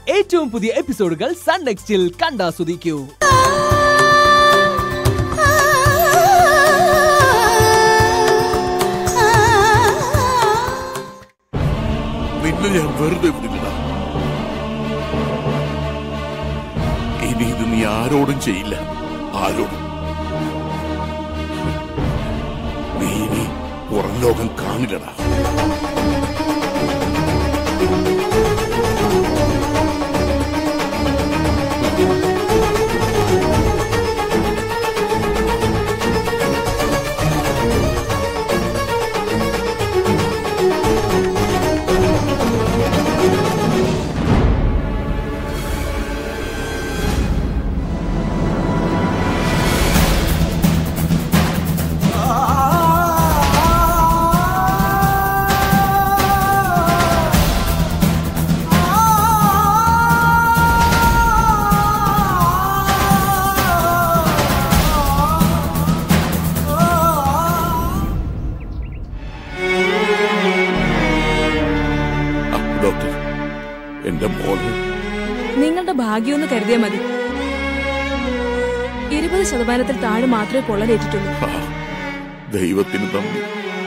ഏറ്റവും പുതിയ എപ്പിസോഡുകൾ സൺ നെക്സ്റ്റിൽ കണ്ടാസ്വദിക്കൂ നിന്നെ ഞാൻ വെറുതെ വിടില്ല ഇനി ഇത് നീ ആരോടും ചെയ്യില്ല ആരോടും നീ ഇനി പുറം ലോകം കാണില്ലടാ ആ, ഡോക്ടർ എന്റെ മോള് നിങ്ങളുടെ ഭാഗ്യമെന്ന് കരുതിയാൽ മതി ഇരുപത് ശതമാനത്തിൽ താഴെ മാത്രമേ പൊള്ളലേറ്റിട്ടുള്ളൂ ആ, ദൈവത്തിന് തമ്മിൽ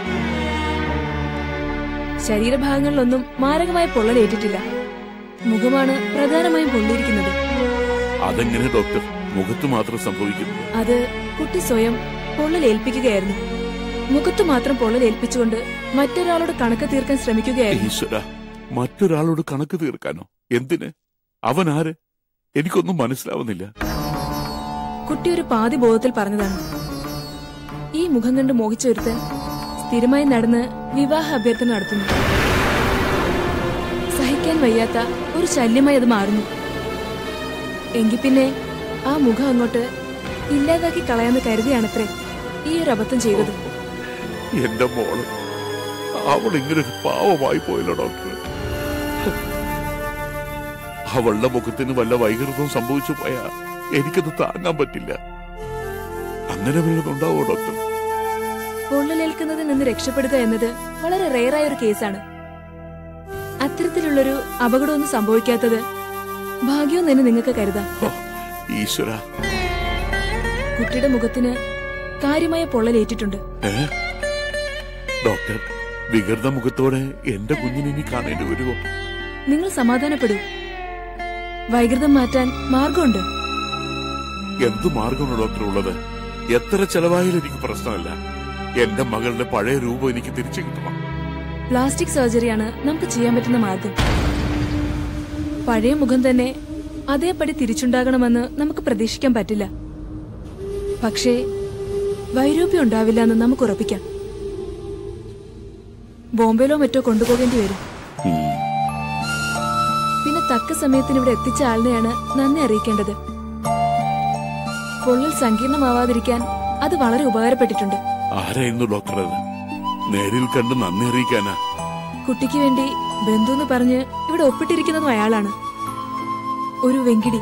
ശരീരഭാഗങ്ങളിലൊന്നും മാരകമായ പൊള്ളലേറ്റിട്ടില്ല മുഖമാണ് പ്രധാനമായും പൊള്ളിയിരിക്കുന്നത് അതെങ്ങനെ ഡോക്ടർ മുഖത്ത് മാത്രം സംഭവിക്കുന്നത് അത് കുട്ടി സ്വയം പൊള്ളലേൽപ്പിക്കുകയായിരുന്നു മുഖത്ത് മാത്രം പൊള്ളലേൽപ്പിച്ചുകൊണ്ട് മറ്റൊരാളോട് കണക്ക് തീർക്കാൻ ശ്രമിക്കുകയായിരുന്നു ഈശ്വര മറ്റൊരാളോട് കണക്ക് തീർക്കാനോ എന്തിന് അവൻ ആര് എനിക്കൊന്നും മനസ്സിലാവുന്നില്ല കുട്ടി ഒരു പാതി ബോധത്തിൽ പറഞ്ഞതാണ് ഈ മുഖം കണ്ട് മോഹിച്ചൊരുത്തൻ സ്ഥിരമായി നടന്ന് വിവാഹ അഭ്യർത്ഥന നടത്തുന്നു സഹിക്കാൻ വയ്യാത്ത ഒരു ശല്യമായി അത് മാറുന്നു എങ്കിൽ പിന്നെ ആ മുഖം അങ്ങോട്ട് ഇല്ലാതാക്കി കളയാന്ന് കരുതിയാണത്രേ ഈ ഒരു അബദ്ധം ചെയ്തത് എന്റെ മോള് അവൾ ഇങ്ങനെ ഒരു പാവമായി പോയല്ലോ ഡോക്ടർ അവളുടെ മുഖത്തിന് വല്ല വൈകൃതവും സംഭവിച്ചു പോയാ എനിക്കത് താങ്ങാൻ പറ്റില്ല അങ്ങനെ വല്ലതുണ്ടാവോ ഡോക്ടർ പൊള്ളലേൽക്കുന്നതിൽ നിന്ന് രക്ഷപ്പെടുക എന്നത് വളരെ റെയറായ ഒരു കേസാണ് അത്തരത്തിലുള്ളൊരു അപകടമൊന്നും സംഭവിക്കാത്തത് ഭാഗ്യവും തന്നെ നിങ്ങൾക്ക് കരുതാം ഓ, ഈശ്വര കുട്ടിയുടെ മുഖത്തിന് കാര്യമായ പൊള്ളലേറ്റിട്ടുണ്ട് ഏ ഡോക്ടർ വികൃത മുഖത്തോടെ എന്റെ കുഞ്ഞിനെ ഇനി കാണേണ്ടി വരുമോ നിങ്ങൾ സമാധാനപ്പെടൂ വൈകൃതം മാറ്റാൻ മാർഗമുണ്ട് എന്തു മാർഗമാണ് ഡോക്ടർ ഉള്ളത് എത്ര ചെലവായാലും എനിക്ക് പ്രശ്നമല്ല എന്റെ മകളുടെ പഴയ രൂപം എനിക്ക് തിരിച്ചു കിട്ടണം പ്ലാസ്റ്റിക് സർജറിയാണ് നമുക്ക് ചെയ്യാൻ പറ്റുന്ന മാർഗം പഴയ മുഖം തന്നെ അതേപടി തിരിച്ചുണ്ടാകണമെന്ന് നമുക്ക് പ്രതീക്ഷിക്കാൻ പറ്റില്ല പക്ഷേ വൈരൂപ്യം ഉണ്ടാവില്ല എന്ന് നമുക്ക് ഉറപ്പിക്കാം ബോംബെയിലോ മറ്റോ കൊണ്ടുപോകേണ്ടി വരും ഉം. പിന്നെ തക്ക സമയത്തിന് ഇവിടെ എത്തിച്ച ആളിനെയാണ് നന്ദി അറിയിക്കേണ്ടത് പൊള്ളൽ സങ്കീർണമാവാതിരിക്കാൻ അത് വളരെ ഉപകാരപ്പെട്ടിട്ടുണ്ട് ആരായിരുന്നു ഡോക്ടർ അത് നേരിൽ കണ്ട് നന്ദി അറിയിക്കാനാ കുട്ടിക്ക് വേണ്ടി ബന്ധുന്ന് പറഞ്ഞ് ഇവിടെ ഒപ്പിട്ടിരിക്കുന്നതും അയാളാണ് ഒരു വെങ്കിടി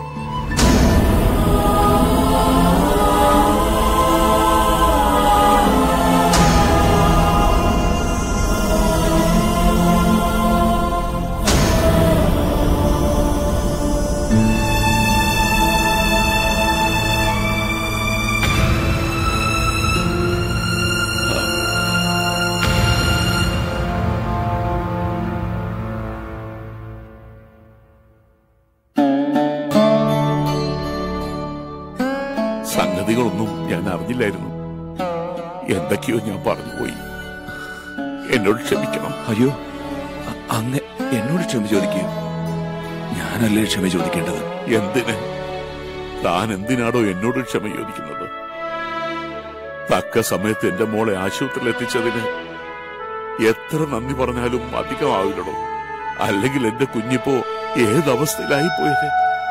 സംഗതികളൊന്നും ഞാൻ അറിഞ്ഞില്ലായിരുന്നു എന്തൊക്കെയോ ഞാൻ പറഞ്ഞുപോയി എന്നോട് ക്ഷമിക്കണം അയ്യോ അ- അങ്ങ് എന്നോട് ക്ഷമ ചോദിക്കൂ ഞാനല്ലേ ക്ഷമ ചോദിക്കേണ്ടത് എന്തിന് താൻ എന്തിനാടോ എന്നോട് ക്ഷമ ചോദിക്കുന്നത് തക്ക സമയത്ത് എന്റെ മോളെ ആശുപത്രിയിൽ എത്തിച്ചതിന് എത്ര നന്ദി പറഞ്ഞാലും അധികമാവില്ലടോ അല്ലെങ്കിൽ എന്റെ കുഞ്ഞിപ്പോ ഏതവസ്ഥയിലായി പോയത്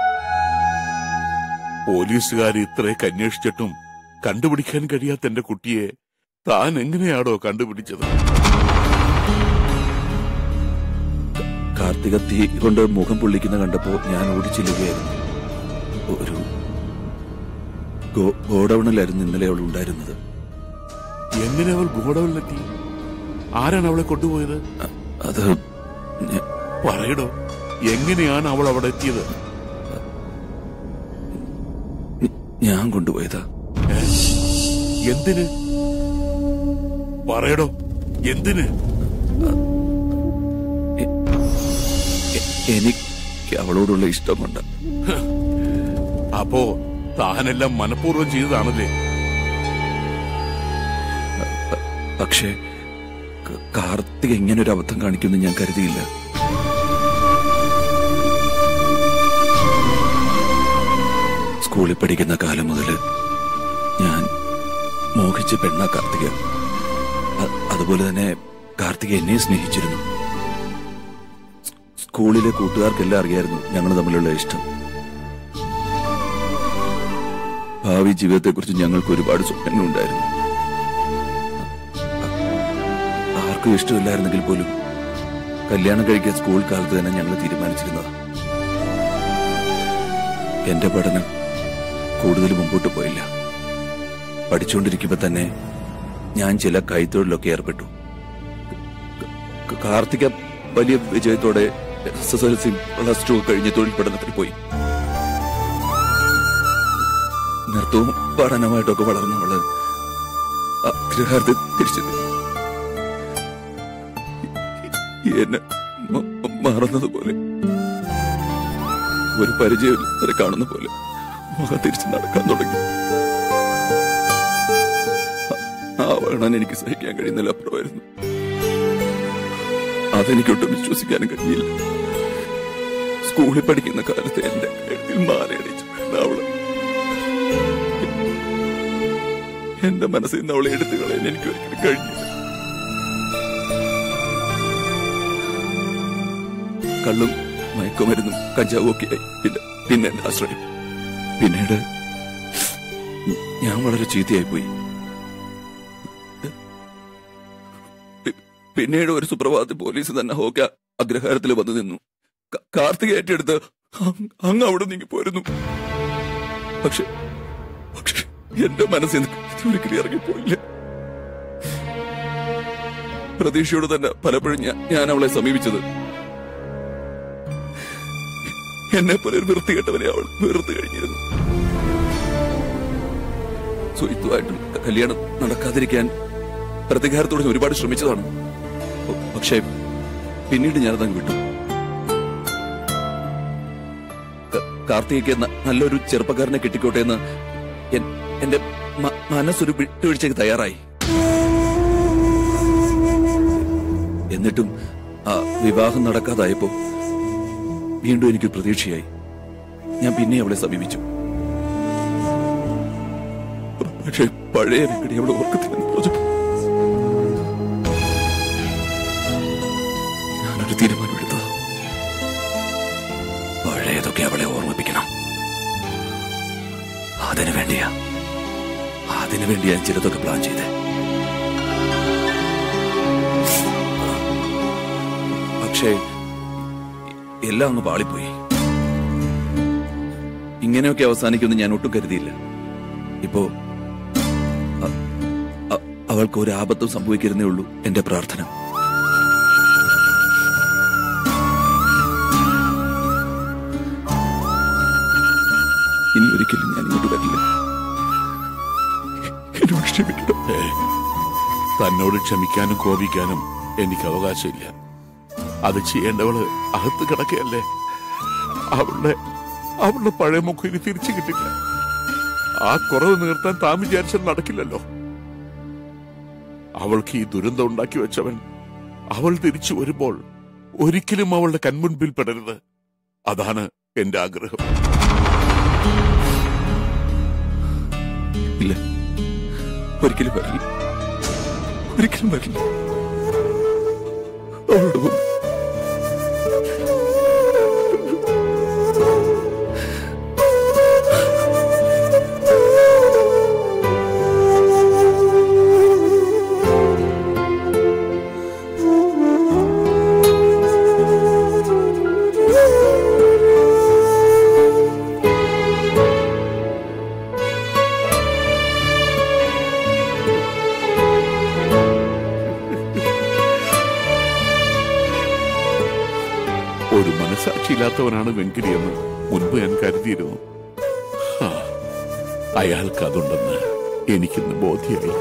പോലീസുകാർ ഇത്രയൊക്കെ അന്വേഷിച്ചിട്ടും കണ്ടുപിടിക്കാൻ കഴിയാത്ത എന്റെ കുട്ടിയെ താൻ എങ്ങനെയാടോ കണ്ടുപിടിച്ചത് കാർത്തിക തീ കൊണ്ട് മുഖം പൊള്ളിക്കുന്ന കണ്ടപ്പോ ഞാൻ ഓടിച്ചില്ലുകയായിരുന്നു ഒരു ഗോ- ഗോഡൌണിലായിരുന്നു ഇന്നലെ അവൾ ഉണ്ടായിരുന്നത് എങ്ങനെ അവൾ ഗോഡൌണിലെത്തി ആരാണ് അവളെ കൊണ്ടുപോയത് അ- അത് ഞ- പറയടോ എങ്ങനെയാണ് അവൾ അവിടെ എത്തിയത് ഞാൻ കൊണ്ടുപോയതാ ഏ? എന്തിന് പറയടോ എന്തിന് എ- എനിക്ക് അവളോടുള്ള ഇഷ്ടം കൊണ്ട് അപ്പോ താനെല്ലാം മനഃപൂർവ്വം ചെയ്തതാണല്ലേ പക്ഷേ ക- കാർത്തിക് ഇങ്ങനെ ഒരു അബദ്ധം കാണിക്കുമെന്ന് ഞാൻ കരുതിയില്ല സ്കൂളിൽ പഠിക്കുന്ന കാലം മുതൽ ഞാൻ മോഹിച്ച പെണ്ണ കാർത്തിക അ- അതുപോലെ തന്നെ കാർത്തിക എന്നെ സ്നേഹിച്ചിരുന്നു സ്- സ്കൂളിലെ കൂട്ടുകാർക്കെല്ലാം അറിയായിരുന്നു ഞങ്ങൾ തമ്മിലുള്ള ഇഷ്ടം ഭാവി ജീവിതത്തെക്കുറിച്ച് ഞങ്ങൾക്ക് ഒരുപാട് സ്വപ്നങ്ങളുണ്ടായിരുന്നു ആർക്കും ഇഷ്ടമില്ലായിരുന്നെങ്കിൽ പോലും കല്യാണം കഴിക്കാൻ സ്കൂൾ കാലത്ത് തന്നെ ഞങ്ങൾ തീരുമാനിച്ചിരുന്നത് എന്റെ പഠനം കൂടുതൽ മുമ്പോട്ട് പോയില്ല പഠിച്ചുകൊണ്ടിരിക്കുമ്പോൾ തന്നെ ഞാൻ ചില കൈത്തൊഴിലൊക്കെ ഏർപ്പെട്ടു ക- കാർത്തിക വലിയ വിജയത്തോടെ S S L C plus two കഴിഞ്ഞ് തൊഴിൽ പഠനത്തിൽ പോയി നൃത്തവും പഠനമായിട്ടൊക്കെ വളർന്നവള് അഗ്രഹാരത്തിൽ തിരിച്ചെത്തി എന്നെ മ- മ- മറന്നതുപോലെ ഒരു പരിചയമില്ലാതെ കാണുന്ന പോലെ മുഖം തിരിച്ച് നടക്കാൻ തുടങ്ങി ആ- ആ വേണം എനിക്ക് സഹിക്കാൻ കഴിയുന്നില്ല അപ്പുറമായിരുന്നു അതെനിക്കൊട്ടും വിശ്വസിക്കാനും കഴിഞ്ഞില്ല സ്കൂളിൽ പഠിക്കുന്ന കാലത്ത് എന്റെ കഴുത്തിൽ മാലയടിച്ചു വീണ അവള് എന്റെ മനസ്സിൽ നിന്ന് അവളെ എടുത്തു കളയാൻ എനിക്ക് ഒരിക്കലും കഴിഞ്ഞില്ല കള്ളും മയക്കുമരുന്നും കഞ്ചാവും ഒക്കെ ആയി പിന്നെ പിന്നെ എന്റെ ആശ്രയം പിന്നീട് ഞാൻ വളരെ ചീത്തയായി പോയി പി- പിന്നീട് ഒരു സുപ്രഭാതത്തിൽ പോലീസ് തന്നെ ഹോക്ക അഗ്രഹാരത്തിൽ വന്നു നിന്നു ക- കാർത്തിക ഏറ്റെടുത്ത് അങ് അങ്ങ് അവിടെ നീങ്ങി പോരുന്നു പക്ഷെ പക്ഷെ എന്റെ മനസ്സിൽ നിന്ന് ഒരിക്കലും ഇറങ്ങിപ്പോയില്ല പ്രതീക്ഷയോട് തന്നെ പലപ്പോഴും ഞാൻ ഞാൻ അവളെ സമീപിച്ചത് എന്നെ പോലെ ഒരു വൃത്തികെട്ടവനെ അവൾ വെറുതെ കഴിഞ്ഞിരുന്നു സ്വയിത്വമായിട്ടും ക- കല്യാണം നടക്കാതിരിക്കാൻ പ്രതികാരത്തോടെ ഞാൻ ഒരുപാട് ശ്രമിച്ചതാണ് പ- പക്ഷേ പിന്നീട് ഞാനതങ്ങ് വിട്ടു ക- കാർത്തികയ്ക്ക് ന- നല്ലൊരു ചെറുപ്പക്കാരനെ കിട്ടിക്കോട്ടെ എന്ന് എൻ- എന്റെ മ- മനസ്സൊരു വിട്ടുവീഴ്ചയ്ക്ക് തയ്യാറായി എന്നിട്ടും ആ വിവാഹം നടക്കാതായപ്പോ വീണ്ടും എനിക്ക് പ്രതീക്ഷയായി ഞാൻ പിന്നെ അവളെ സമീപിച്ചു പക്ഷേ പഴയ വെങ്കടി അവളെ ഓർക്കത്തില്ലെന്ന് പറഞ്ഞു ഞാനൊരു തീരുമാനമെടുത്തത് പഴയതൊക്കെ അവളെ ഓർമ്മിപ്പിക്കണം അതിനു വേണ്ടിയാ അതിനു വേണ്ടി ഞാൻ ചിലതൊക്കെ പ്ലാൻ ചെയ്തേ പക്ഷേ എല്ലാം അങ്ങ് പാളിപ്പോയി ഇങ്ങനെയൊക്കെ അവസാനിക്കുമെന്ന് ഞാൻ ഒട്ടും കരുതിയില്ല ഇപ്പോ അ- അ- അവൾക്ക് ഒരു ആപത്തും സംഭവിക്കരുന്നേ ഉള്ളൂ എന്റെ പ്രാർത്ഥന ഇനി ഒരിക്കലും ഞാൻ ഇങ്ങോട്ട് വരില്ല എന്നോട് ക്ഷമിക്കണം ഏ, തന്നോട് ക്ഷമിക്കാനും കോപിക്കാനും എനിക്ക് അവകാശമില്ല അത് ചെയ്യേണ്ടവള് അകത്ത് കിടക്കുകയല്ലേ അവളുടെ അവളുടെ പഴയ മുഖം ഇനി തിരിച്ചു കിട്ടില്ല ആ കുറവ് നീർത്താൻ താൻ വിചാരിച്ചാൽ നടക്കില്ലല്ലോ അവൾക്ക് ഈ ദുരന്തം ഉണ്ടാക്കി വെച്ചവൻ അവൾ തിരിച്ചു വരുമ്പോൾ ഒരിക്കലും അവളുടെ കൺമുൻപിൽ പെടരുത് അതാണ് എന്റെ ആഗ്രഹം ഇല്ല ഒരിക്കലും വരില്ല ഒരിക്കലും വരില്ല അവളുടെ മുമ്പിൽ ഇല്ലാത്തവനാണ് വെങ്കിടിയെന്ന് മുൻപ് ഞാൻ കരുതിയിരുന്നു ആ, അയാൾക്ക് അതുണ്ടെന്ന് എനിക്കിന്ന് ബോധ്യമായി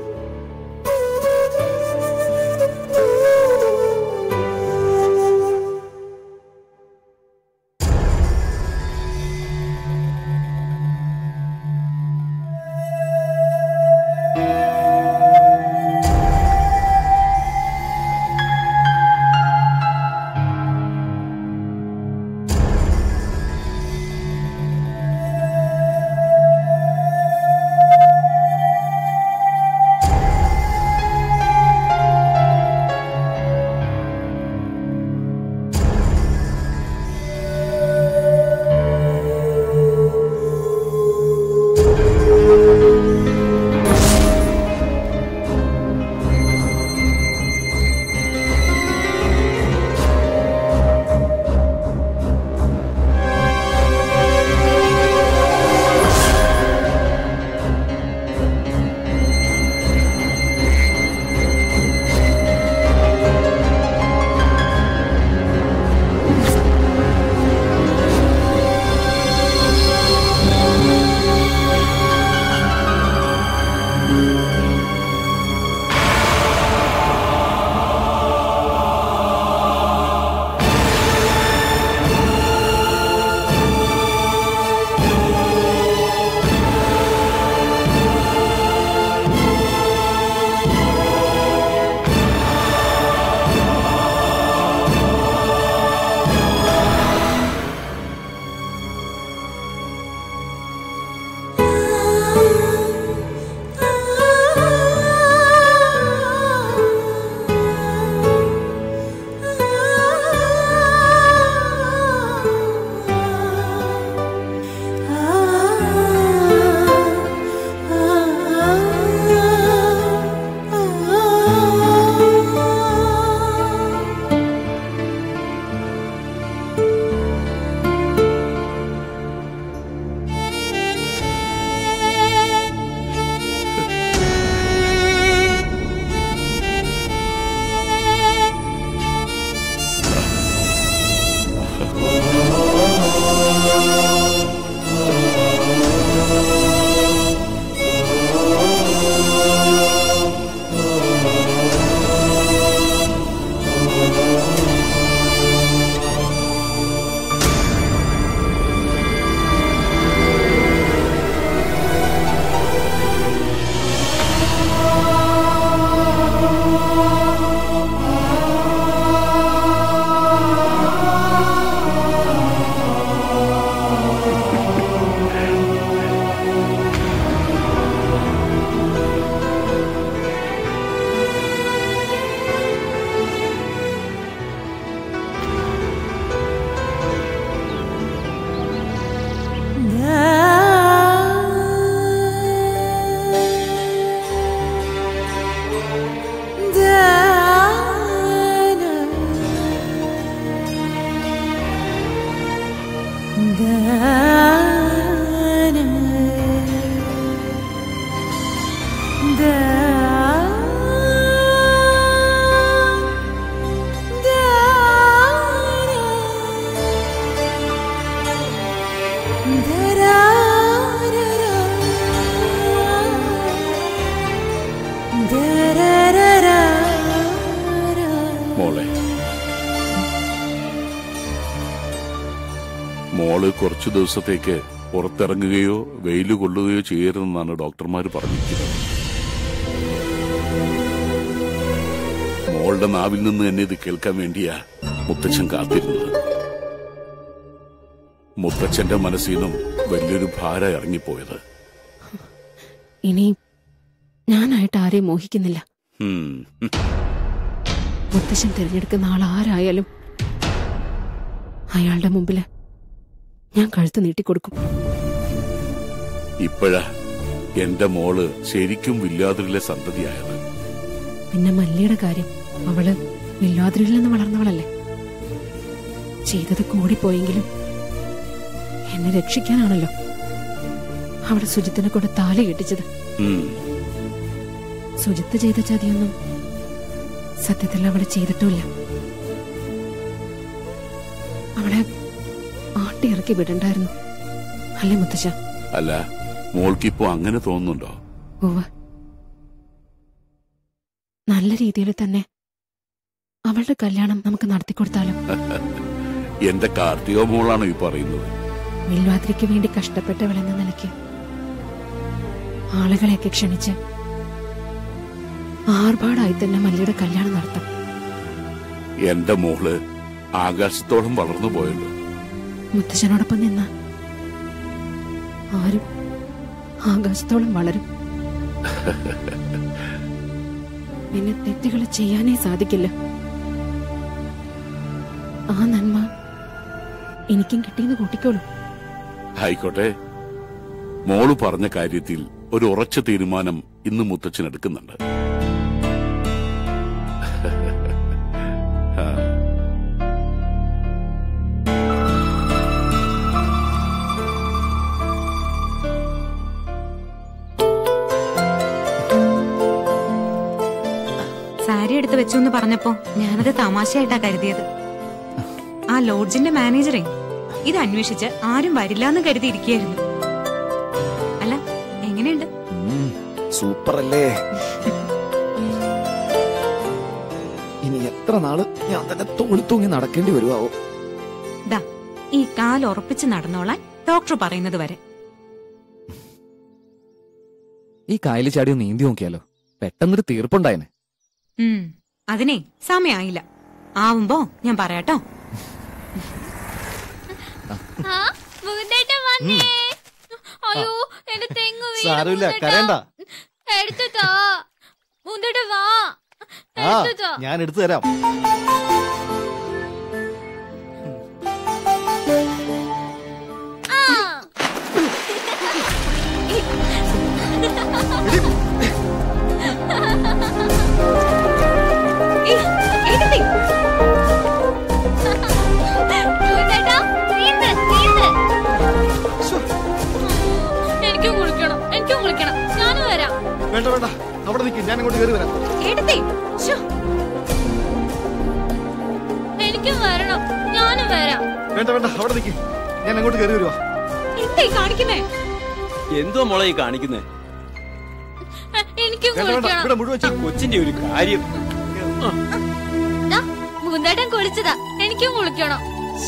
മോളെ മോള് കുറച്ചു ദിവസത്തേക്ക് പുറത്തിറങ്ങുകയോ വെയിൽ കൊള്ളുകയോ ചെയ്യരുതെന്നാണ് ഡോക്ടർമാർ പറഞ്ഞിരിക്കുന്നത് മോളുടെ നാവിൽ നിന്ന് തന്നെ ഇത് കേൾക്കാൻ വേണ്ടിയാ മുത്തച്ഛൻ കാത്തിരുന്നത് മുത്തച്ഛന്റെ മനസ്സിൽ നിന്നും വലിയൊരു ഭാരം ഇറങ്ങിപ്പോയത് ഇനി ഞാനായിട്ട് ആരെയും മോഹിക്കുന്നില്ല ഉം. മുത്തശ്ശൻ തിരഞ്ഞെടുക്കുന്ന ആൾ ആരായാലും അയാളുടെ മുമ്പില് ഞാൻ കഴുത്ത് നീട്ടിക്കൊടുക്കും ഇപ്പോഴാ എന്റെ മോള് ശരിക്കും വില്ലാതിരിലെ സന്തതിയായത് പിന്നെ മല്ലിയുടെ കാര്യം അവള് വില്ലാതിരിൽ നിന്ന് വളർന്നവളല്ലേ ചെയ്തത് കൂടിപ്പോയെങ്കിലും എന്നെ രക്ഷിക്കാനാണല്ലോ അവള് സുജിത്തിനെ കൊണ്ട് താലി കെട്ടിച്ചത് ഉം. സുജിത്ത് ചെയ്ത ചതിയൊന്നും സത്യത്തിൽ അവള് ചെയ്തിട്ടുമില്ല അവളെ ഒഴിവാക്കി വിടണ്ടായിരുന്നു അല്ലേ മുത്തശ്ശ അല്ല മോൾക്കിപ്പോ അങ്ങനെ തോന്നുന്നുണ്ടോ ഉവ്വ് നല്ല രീതിയിൽ തന്നെ അവളുടെ കല്യാണം നമുക്ക് നടത്തിക്കൊടുത്താലോ എന്റെ കാർത്തിക മോളാണ് ഈ പറയുന്നത് വില്വാതിരിക്ക് വേണ്ടി കഷ്ടപ്പെട്ടവളെന്ന നിലയ്ക്ക് ആളുകളെയൊക്കെ ക്ഷണിച്ച് ആർഭാടായി തന്നെ മല്ലിയുടെ കല്യാണം നടത്താം എന്റെ മോള് ആകാശത്തോളം വളർന്നു പോയല്ലോ മുത്തശ്ശനോടൊപ്പം നിന്ന ആരും ആകാശത്തോളം വളരും പിന്നെ തെറ്റുകൾ ചെയ്യാനേ സാധിക്കില്ല ആ നന്മ എനിക്കും കിട്ടിയെന്ന് കൂട്ടിക്കോളൂ ആയിക്കോട്ടെ മോള് പറഞ്ഞ കാര്യത്തിൽ ഒരു ഉറച്ച തീരുമാനം ഇന്ന് മുത്തച്ഛൻ എടുക്കുന്നുണ്ട് ആ. സാരി എടുത്ത് വെച്ചു എന്ന് പറഞ്ഞപ്പോ ഞാനത് തമാശയായിട്ടാ കരുതിയത് ആ ലോഡ്ജിന്റെ മാനേജറെ ഇത് അന്വേഷിച്ച് ആരും വരില്ല എന്ന് കരുതിയിരിക്കുകയായിരുന്നു അല്ല എങ്ങനെയുണ്ട് സൂപ്പർ അല്ലേ ഇനി എത്ര നാള് ഞാൻ തന്നെ തോളി തൂങ്ങി നടക്കേണ്ടി വരുവാവോ ദാ ഈ കാൽ ഉറപ്പിച്ച് നടന്നോളാൻ ഡോക്ടർ പറയുന്നത് വരെ ഈ കായല് ചാടി ഒന്ന് നീന്തി നോക്കിയാലോ പെട്ടെന്നൊരു തീർപ്പുണ്ടായനെ ഉം അതിനെ സമയായില്ല ആവുമ്പോ ഞാൻ പറയാട്ടോ ആ, മുകുന്ദേട്ടൻ വന്നേ. അയ്യോ എന്റെ തെങ്ങ് വീണു, സാരമില്ല മുകുന്ദേട്ടാ. കരയണ്ട എടുത്തു താ മുകുന്ദേട്ടൻ വാ ആ എടുത്തു താ ഞാൻ എടുത്തു തരാം ആ. ഏയ്, എഴുതി. മുകുന്ദേട്ടാ, നീന്ത്, നീന്ത്. എനിക്കും കുളിക്കണം എനിക്കും കുളിക്കണം ഞാനും വരാം വേണ്ട വേണ്ട അവിടെ നിൽക്കും ഞാൻ അങ്ങോട്ട് കയറി വരാം എടുത്തേ ശ്ശോ, എനിക്കും വരണം ഞാനും വരാം വേണ്ട വേണ്ട അവിടെ നിൽക്കും ഞാൻ അങ്ങോട്ട് കയറി വരുവാ എന്താ ഈ കാണിക്കുന്നേ എന്തോ മോളെ ഈ കാണിക്കുന്നേ എനിക്കും വേണ്ട വേണ്ട കുളിക്കണം ഇവിടെ മുഴുവൻ ചെ- കൊച്ചിന്റെ ഒരു കാര്യം ദാ, മുകുന്ദേട്ടൻ കുളിച്ചതാ എനിക്കും കുളിക്കണം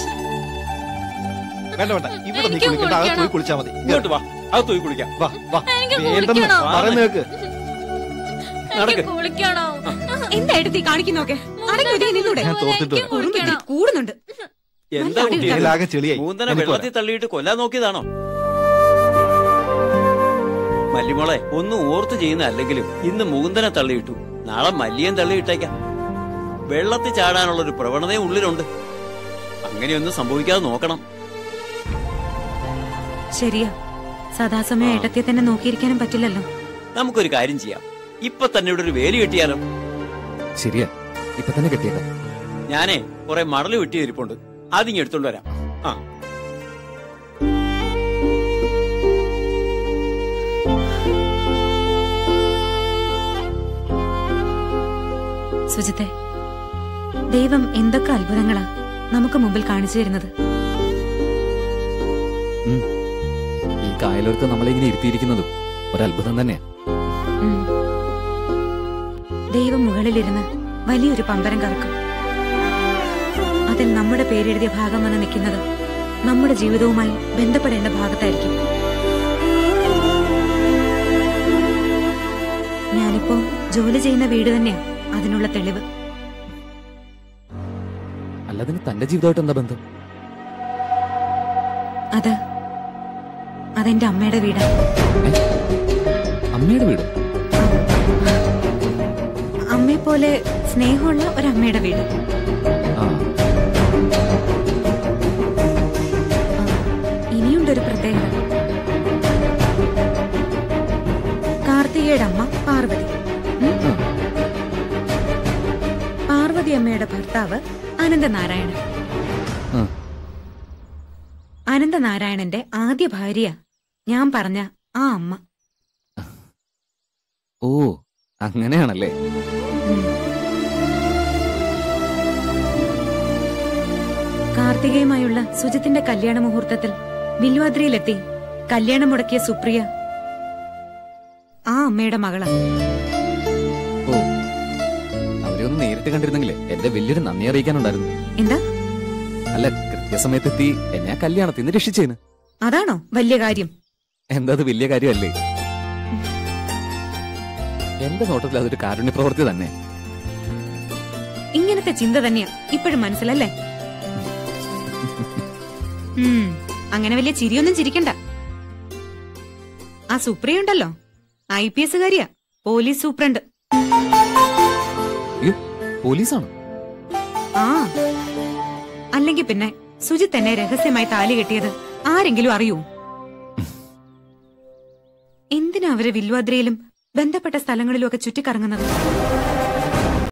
വേണ്ട വേണ്ട ഇവിടെ എനിക്കും നിൽക്കും നിൽക്കണ്ട അകത്ത് പോയി കുളിക്കണം. കുളിച്ചാ മതി ഇങ്ങോട്ട് വാ അത് പോയി കുളിക്കാം വാ വാ എനിക്ക് വേണ്ടെന്ന് കുളിക്കണം. പറയുന്ന കേക്ക് നടക്ക്. എനിക്ക് കുളിക്കണം എന്താ എടുത്ത് ഈ കാണിക്കുന്നൊക്കെ അടങ്ങി ഒതുങ്ങി നിന്നൂടെ ഞാൻ തോർത്തിട്ട് എനിക്ക് വരാം. ഉറുമ്പ് കുളിക്കണം കൂടുന്നുണ്ട് എന്താ നല്ല കുട്ടി അടി ഇതിലാകെ ചെളിയായി മൂന്തനെ എനിക്ക് വെള്ളത്തിൽ വരാം. തള്ളിയിട്ട് കൊല്ലാൻ നോക്കിയതാണോ മല്ലിമോളെ ഒന്നും ഓർത്ത് ചെയ്യുന്ന അല്ലെങ്കിലും ഇന്ന് മുകുന്ദനെ തള്ളിയിട്ടു നാളെ മല്ലിയൻ തള്ളിയിട്ടേക്കാം വെള്ളത്തിൽ ചാടാനുള്ള ഒരു പ്രവണതയും ഉള്ളിലുണ്ട് അങ്ങനെയൊന്നും സംഭവിക്കാതെ നോക്കണം ശരിയാ സദാസമയം ഏട്ടത്തെ തന്നെ നോക്കിയിരിക്കാനും പറ്റില്ലല്ലോ നമുക്കൊരു കാര്യം ചെയ്യാം ഇപ്പൊ തന്നെ ഇവിടെ ഒരു വേലി കെട്ടിയാലോ ശരിയാ ഇപ്പൊ തന്നെ കെട്ടിയേക്കാം ഞാനേ കുറെ മടല് വെട്ടി ഇരിപ്പുണ്ട് അതിങ്ങ് എടുത്തോണ്ട് വരാം ആ സുജിത്തെ ദൈവം എന്തൊക്കെ അത്ഭുതങ്ങളാ നമുക്ക് മുമ്പിൽ കാണിച്ചു തരുന്നത് ഉം. ഈ കായലോർത്ത് നമ്മളെ ഇങ്ങനെ ഇരുത്തിയിരിക്കുന്നതും ഒരത്ഭുതം തന്നെയാ ഉം. ദൈവം മുകളിലിരുന്ന് വലിയൊരു പമ്പരം കറക്കും അതിൽ നമ്മുടെ പേരെഴുതിയ ഭാഗം വന്ന് നിൽക്കുന്നത് നമ്മുടെ ജീവിതവുമായി ബന്ധപ്പെടേണ്ട ഭാഗത്തായിരിക്കും ഞാനിപ്പോ ജോലി ചെയ്യുന്ന വീട് തന്നെയാ അതിനുള്ള തെളിവ് അല്ലതിന് തന്റെ ജീവിതമായിട്ട് എന്താ ബന്ധം അത് അതെന്റെ അമ്മയുടെ വീടാ അമ്മയുടെ വീട് അമ്മയെ പോലെ സ്നേഹമുള്ള ഒരമ്മയുടെ വീട് ആ ഇനിയുണ്ടൊരു പ്രത്യേകത കാർത്തികയുടെ അമ്മ പാർവതി ഉം? ആ. പാർവതി അമ്മയുടെ ഭർത്താവ് അനന്തനാരായണൻ ആ. അനന്തനാരായണന്റെ ആദ്യ ഭാര്യ ഞാൻ പറഞ്ഞ ആ അമ്മ ഓ അങ്ങനെയാണല്ലേ ഉം. കാർത്തികയുമായുള്ള സുജിത്തിന്റെ കല്യാണ മുഹൂർത്തത്തിൽ വില്വാദ്രിയിലെത്തി കല്യാണം മുടക്കിയ സുപ്രിയ ആ അമ്മയുടെ മകളാ ഓ അവരെ ഒന്ന് നേരിട്ട് കണ്ടിരുന്നെങ്കിലേ എന്റെ വലിയൊരു നന്ദി അറിയിക്കാനുണ്ടായിരുന്നു എന്താ അല്ല കൃത്യസമയത്തെത്തി എന്നെ ആ കല്യാണത്തിൽ നിന്ന് രക്ഷിച്ചേന് അതാണോ വലിയ കാര്യം എന്താ അത് വലിയ കാര്യമല്ലേ എന്റെ നോട്ടത്തിൽ അതൊരു കാരുണ്യ പ്രവൃത്തി തന്നെ ഇങ്ങനത്തെ ചിന്ത തന്നെയാ ഇപ്പോഴും മനസ്സിലല്ലേ ഉം, അങ്ങനെ വലിയ ചിരിയൊന്നും ചിരിക്കണ്ട ആ സുപ്രിയ ഉണ്ടല്ലോ ഐ പി എസ് കാരിയാ പോലീസ് സൂപ്രണ്ട് അയ്യോ പോലീസാണ് ആ അല്ലെങ്കിൽ പിന്നെ സുജിത്ത് എന്നെ രഹസ്യമായി താലി കെട്ടിയത് ആരെങ്കിലും അറിയൂ എന്തിനാ അവര് വില്വാദ്രയിലും ബന്ധപ്പെട്ട സ്ഥലങ്ങളിലും ഒക്കെ ചുറ്റിക്കറങ്ങുന്നത്